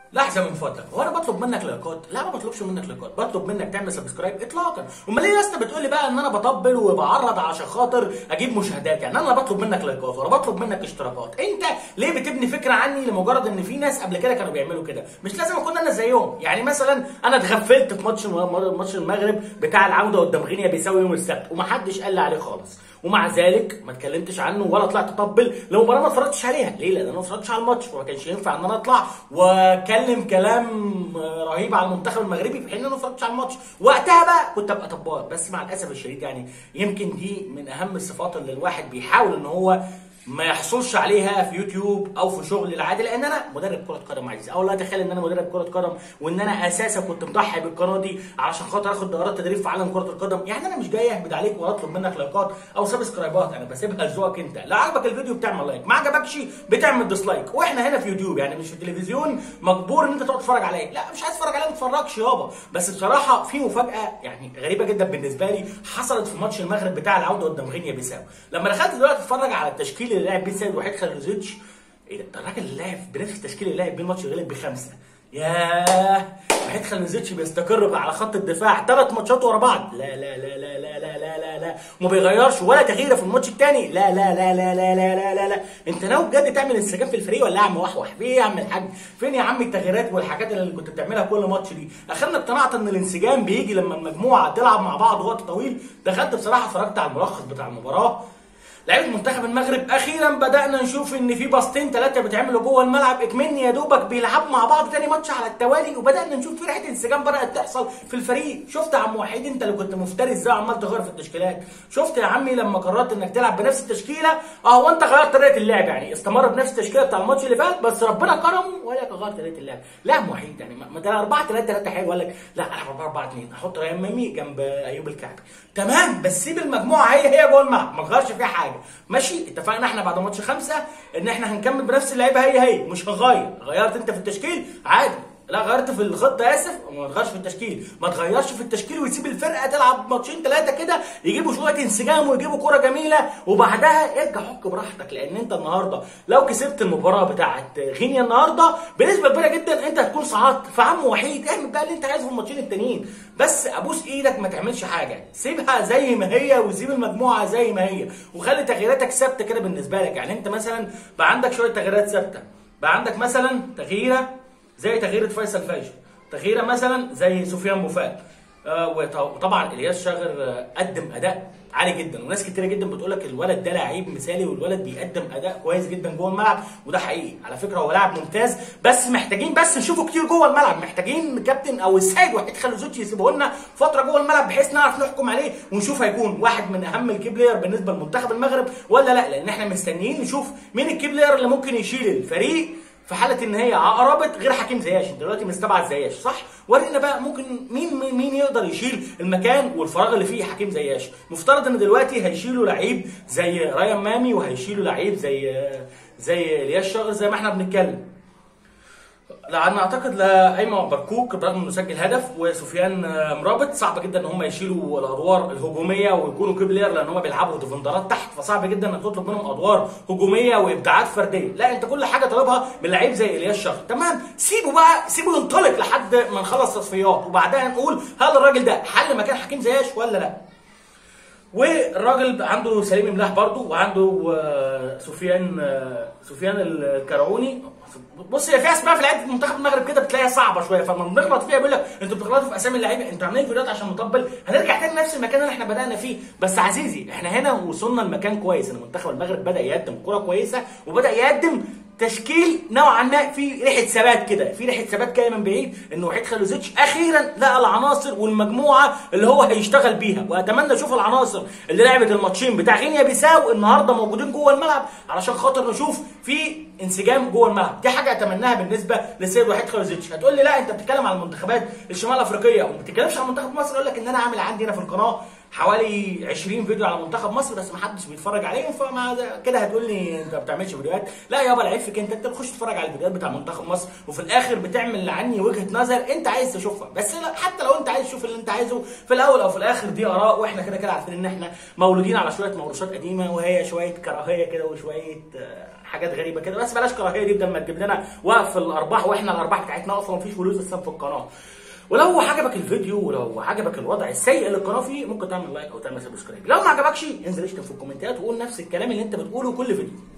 لحظه من فضلك هو انا بطلب منك لايكات لا ما بطلبش منك لايكات بطلب منك تعمل سبسكرايب اطلاقا امال ليه يا اسطى بتقول لي بقى ان انا بطبل وبعرض عشان خاطر اجيب مشاهدات يعني انا لا بطلب منك لايكات ولا بطلب منك اشتراكات انت ليه بتبني فكره عني لمجرد ان في ناس قبل كده كانوا بيعملوا كده مش لازم اكون انا زيهم يعني مثلا انا اتغفلت في ماتش ماتش المغرب بتاع العوده قدام غينيا بيساوي يوم السبت ومحدش قال لي عليه خالص ومع ذلك ما اتكلمتش عنه ولا طلعت اطبل لمباراه ما اتفرجتش عليها ليه لان انا ما اتفرجتش على الماتش وما كانش ينفع ان انا اطلع واتكلم كلام رهيب على المنتخب المغربي في حين ان انا ما اتفرجتش على الماتش وقتها بقى كنت ابقى طبال بس مع الاسف الشديد يعني يمكن دي من اهم الصفات اللي الواحد بيحاول ان هو ما يحصلش عليها في يوتيوب او في شغل العادي لان انا مدرب كره قدم عايز او لا اتخيل ان انا مدرب كره قدم وان انا اساسا كنت مضحي بالقناه دي علشان خاطر اخد دورات تدريب في عالم كره القدم يعني انا مش جاي اهبد عليك ولا اطلب منك لايكات او سبسكرايبات انا بسيبها لذوقك انت لا عجبك الفيديو بتعمل لايك ما عجبكش بتعمل ديسلايك واحنا هنا في يوتيوب يعني مش في التلفزيون مجبور ان انت تقعد تتفرج عليا لا مش عايز تتفرج عليا ما تتفرجش يابا بس بصراحه في مفاجاه يعني غريبه جدا بالنسبه لي حصلت في ماتش المغرب بتاع العوده قدام غينيا بيساو لما دخلت دلوقتي اتفرج على التشكيل اللي لعب بيه سيد وحيد خلوزيتش ايه ده الراجل اللي لعب بنفس التشكيل اللي لعب بيه الماتش غلب بخمسه ياه وحيد خلوزيتش بيستقر على خط الدفاع ثلاث ماتشات ورا بعض لا لا لا لا لا لا لا لا لا وما بيغيرش ولا تغييره في الماتش الثاني لا لا لا لا لا لا لا لا لا انت ناوي بجد تعمل انسجام في الفريق ولا يا عم وحوح في ايه يا عم الحاج فين يا عم التغييرات والحاجات اللي كنت بتعملها كل ماتش دي اخرنا اقتنعت ان الانسجام بيجي لما المجموعه تلعب مع بعض وقت طويل دخلت بصراحه اتفرجت على الملخص بتاع المباراه لعيبه منتخب المغرب اخيرا بدانا نشوف ان في باصتين ثلاثه بيتعملوا جوه الملعب اكمني يا دوبك بيلعبوا مع بعض تاني ماتش على التوالي وبدانا نشوف في ريحه انسجام بدات تحصل في الفريق شفت يا عم وحيد انت اللي كنت مفتري ازاي عمال تغير في التشكيلات شفت يا عمي لما قررت انك تلعب بنفس التشكيله اهو انت غيرت طريقه اللعب يعني استمر بنفس التشكيله بتاع الماتش اللي فات بس ربنا كرمه ولا غير طريقه اللعب لا يا عم وحيد يعني ما ده 4 3 3 حلو قال لك لا العب 4 4 2 احط ريان ميمي جنب ايوب الكعبي تمام بس سيب المجموعه هي هي جوه الملعب ما تغيرش فيها حاجه ماشي اتفقنا احنا بعد ماتش خمسه ان احنا هنكمل بنفس اللعيبه هي هي مش هنغير غيرت انت في التشكيل عادي لا غيرت في الخطه اسف ما تغيرش في التشكيل ما تغيرش في التشكيل ويسيب الفرقه تلعب ماتشين ثلاثه كده يجيبوا شويه انسجام ويجيبوا كوره جميله وبعدها ارجع حك براحتك لان انت النهارده لو كسبت المباراه بتاعه غينيا النهارده بنسبه كبيره جدا انت هتكون صعدت فعم وحيد اعمل بقى اللي انت عايزه في الماتشين التانيين بس ابوس ايدك ما تعملش حاجه سيبها زي ما هي وسيب المجموعه زي ما هي وخلي تغييراتك ثابته كده بالنسبه لك يعني انت مثلا بقى عندك شويه تغييرات ثابته بقى عندك مثلا تغييره زي تغييره فيصل فايشه تغييره مثلا زي سفيان بوفال آه وطبعا الياس شاغر آه قدم اداء عالي جدا وناس كتيره جدا بتقول لك الولد ده لعيب مثالي والولد بيقدم اداء كويس جدا جوه الملعب وده حقيقي على فكره هو لاعب ممتاز بس محتاجين بس نشوفه كتير جوه الملعب محتاجين كابتن او السيد وحيد خلوزوتشي يسيبه لنا فتره جوه الملعب بحيث نعرف نحكم عليه ونشوف هيكون واحد من اهم الكي بلاير بالنسبه لمنتخب المغرب ولا لا لان احنا مستنيين نشوف مين الكي بلاير اللي ممكن يشيل الفريق في حاله ان هي عقربت غير حكيم زياش انت دلوقتي مستبعد زياش صح ورينا بقى ممكن مين مين يقدر يشيل المكان والفراغ اللي فيه حكيم زياش مفترض ان دلوقتي هيشيلوا لعيب زي ريان مامي وهيشيلوا لعيب زي زي الياس شاغر زي ما احنا بنتكلم لا انا اعتقد لا ايمن بركوك برغم انه سجل هدف وسفيان مرابط صعب جدا ان هم يشيلوا الادوار الهجوميه ويكونوا كبلير لان هم بيلعبوا ديفندرات تحت فصعب جدا انك تطلب منهم ادوار هجوميه وابداعات فرديه لا انت كل حاجه طالبها من لعيب زي الياس شهر تمام سيبه بقى سيبه ينطلق لحد ما نخلص تصفيات وبعدها نقول هل الراجل ده حل مكان حكيم زياش ولا لا والراجل عنده سليم ملاح برضه وعنده سفيان سفيان الكرعوني بص هي في اسماء في لعيبه منتخب المغرب كده بتلاقيها صعبه شويه فلما بنغلط فيها بيقول لك انتوا بتغلطوا في اسامي اللعيبه انتوا عاملين فيديوهات عشان نطبل هنرجع تاني نفس المكان اللي احنا بدانا فيه بس عزيزي احنا هنا وصلنا لمكان كويس ان منتخب المغرب بدا يقدم كوره كويسه وبدا يقدم تشكيل نوعا ما في ريحه ثبات كده في ريحه ثبات جايه من بعيد ان وحيد خلوزيتش اخيرا لقى العناصر والمجموعه اللي هو هيشتغل بيها واتمنى اشوف العناصر اللي لعبت الماتشين بتاع غينيا بيساو النهارده موجودين جوه الملعب علشان خاطر نشوف في انسجام جوه الملعب دي حاجه اتمناها بالنسبه للسيد وحيد خلوزيتش هتقول لي لا انت بتتكلم على المنتخبات الشمال افريقيه وما بتتكلمش عن منتخب مصر اقول لك ان انا عامل عندي هنا في القناه حوالي 20 فيديو على منتخب مصر بس ما حدش بيتفرج عليهم فما ده- كده هتقول لي انت ما بتعملش فيديوهات لا يابا العيب فيك انت انت بتخش تتفرج على الفيديوهات بتاع منتخب مصر وفي الاخر بتعمل عني وجهه نظر انت عايز تشوفها بس لا حتى لو انت عايز تشوف اللي انت عايزه في الاول او في الاخر دي اراء واحنا كده كده عارفين ان احنا مولودين على شويه موروثات قديمه وهي شويه كراهيه كده وشويه آه، حاجات غريبه كده بس بلاش كراهيه دي بدل ما تجيب لنا وقف الارباح واحنا الارباح بتاعتنا اصلا مفيش فلوس اصلا في القناه ولو عجبك الفيديو ولو عجبك الوضع السيء للقناه فيه ممكن تعمل لايك او تعمل سبسكرايب لو ما عجبكش انزل اشتم في الكومنتات وقول نفس الكلام اللي انت بتقوله كل فيديو